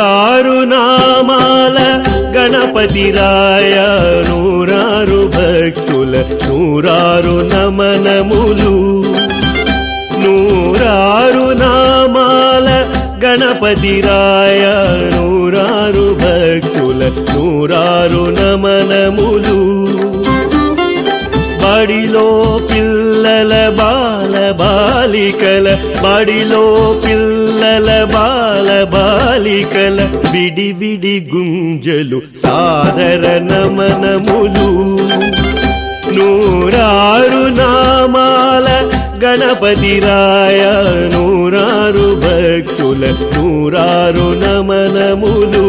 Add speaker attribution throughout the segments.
Speaker 1: నూరారు నామాల గణపతి రాయ నూరారు భక్తుల నూరారు నమనములు నూరారు నామాల గణపతి రాయ నూరారు భక్తుల నూరారు నమనములు బడిలో పిల్లల బాల బాలికల బడిలో పిల్లల బాల బాలికల విడి విడి గుంజలు సాదర నమనములు నూరారు నామాల గణపతి రాయ నూరారు భక్తుల నూరారు నమనములు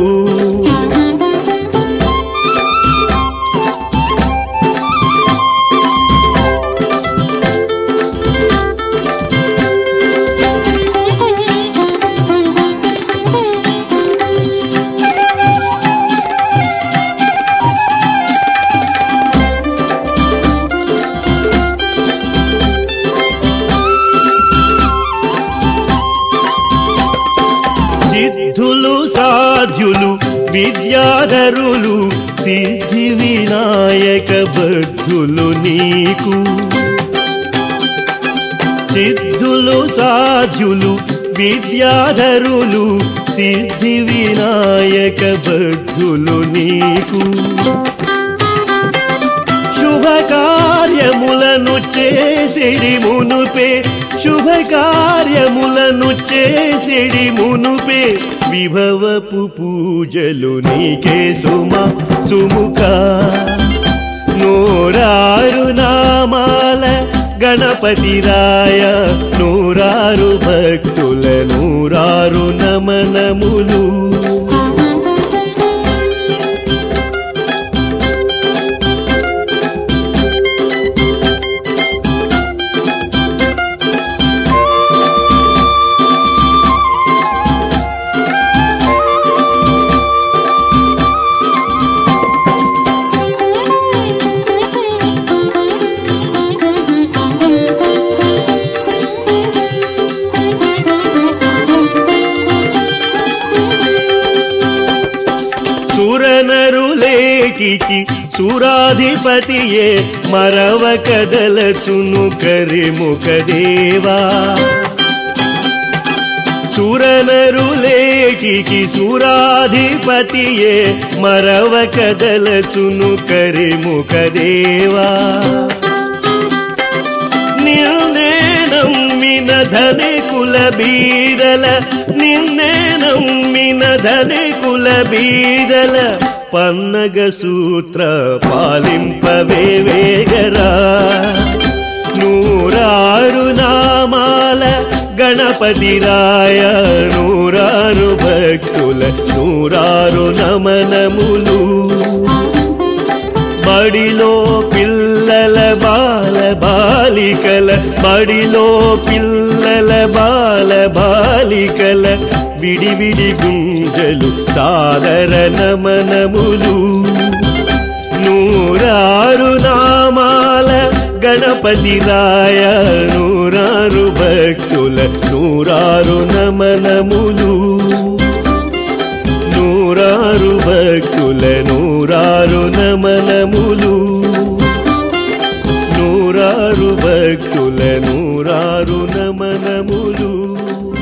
Speaker 1: సిద్ధులు సాధ్యులు విద్యాధరులు సిద్ధి వినాయక బద్ధులు నీకు సిద్ధులు సాధ్యులు విద్యాధరులు సిద్ధి వినాయక బద్ధులు నీకు శుభకార్యములను చేసిడి మునుపే శుభకార్యములను చేసిడి మునుపే విభవపు పూజలు నీకే సుమ సుముఖ నూరారు నామాల గణపతి రాయ నూరారు భక్తుల నూరారు నమనములు సురనరులేటికి సురాధిపతియే మరవ కదలచును కరిముఖ దేవా సురనరులేటికి సురాధిపతియే మరవ కదలచును కరిముఖ దేవా నిన్నే నమ్మిన ధని కుల బీదల నిన్నే నమ్మిన ధని కుల బీదల పన్నగ సూత్ర పాలింపవే వేగరా నూరారు నామాల గణపతి రాయ నూరారు భక్తుల నూరారు నమనములు బడిలో పిల్లల బాల బాలికల బడిలో పిల్లల బాల బాలికల విడి విడి గుంజలు సాదర నమనములు నూరారు నామాల గణపతి రాయ నూరారు భక్తుల నూరారు నమనములు నూరారు భక్తుల నూరారు నమనములు నూరారు భక్తుల నూరారు నమనములు